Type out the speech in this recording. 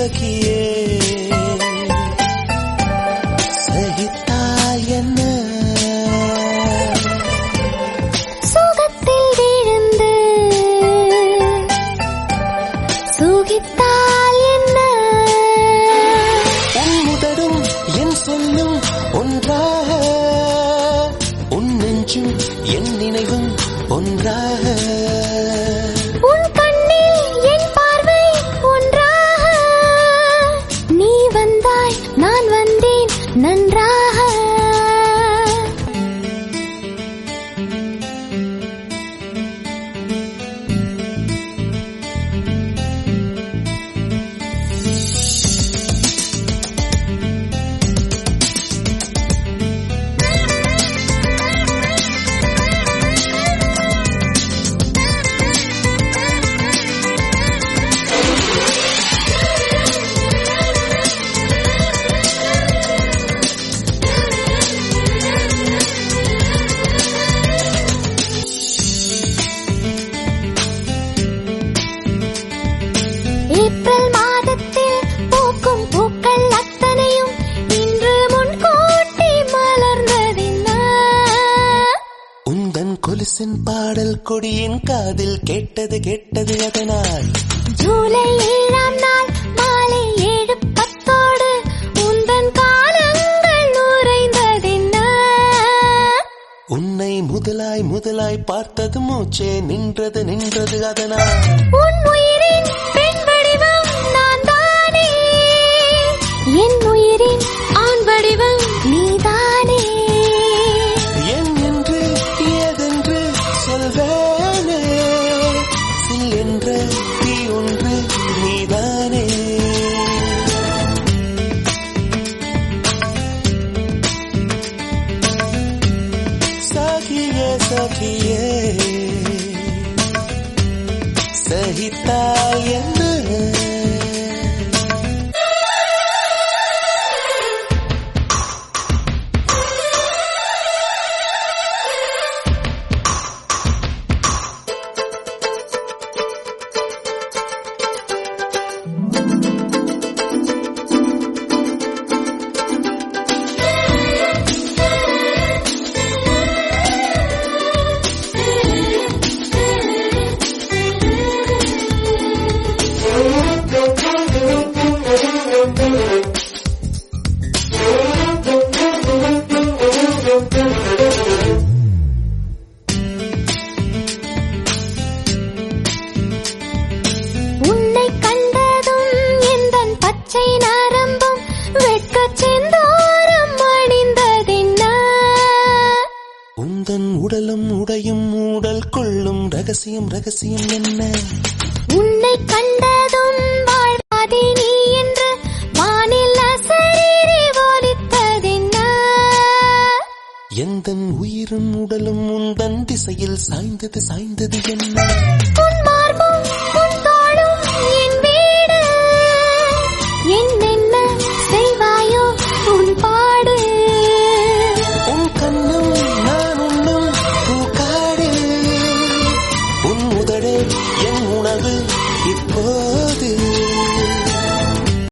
சகியே சகித்தால் என்ன சுகத்தில் விழுந்து சுகித்தால் என்ன உன் முதடும் என் சொல்லும் ஒன்றாக உன் நெஞ்சும் என் நினைவும் ஒன்றாக உன் கண்ணில் என் பார்வை ஒன்றாக நீ வந்தாய் நான் வந்தேன் நன்றாக ஏப்ரல் மாதத்தில் பூக்கும் பூக்கள் அத்தனையும் இன்று முன்கூட்டி மலர்ந்ததென்ன உந்தன் கொலுசின் பாடல் கொடியின் காதில் கேட்டது கேட்டது அதனால் ஜூலை ஏழாம் நாள் மாலை ஏழு பத்தோடு உந்தன் காலங்கள் உறைந்ததென்ன உன்னை முதலாய் முதலாய் பார்த்தது மூச்சே நின்றது நின்றது அதனால் உன் உயிரின் பெண் வடிவம் நான் தானே என் உயிரின் ஆண் வடிவம் நீதானே என் என்று ஏதென்று சொல்வேனே சில் என்ற தீ ஒன்று நீதானே சகியே சகியே சகித்தால் என்ன உன்னை கண்டதும் எந்தன் பச்சை நரம்பும் வெட்கச் செந்தோரம் அணிந்ததென்ன உந்தன் உடலும் உடையும் ஊடல் கொள்ளும் ரகசியம் ரகசியம் என்ன உன்னை கண்டதும் வாழ்வாதி நீ என்று வானில் அசரீரி ஒலித்ததென்ன எந்தன் உயிரும் உடலும் உந்தன் திசையில் சாய்ந்தது சாய்ந்தது என்ன உன் மார்பும் உன் தோளும் என் வீடு என்னென்ன செய்வாயோ உன் பாடு உன் கண்ணும் நான் உண்ணும் பூக்காடு உன் உதடே என் உணவு இப்போது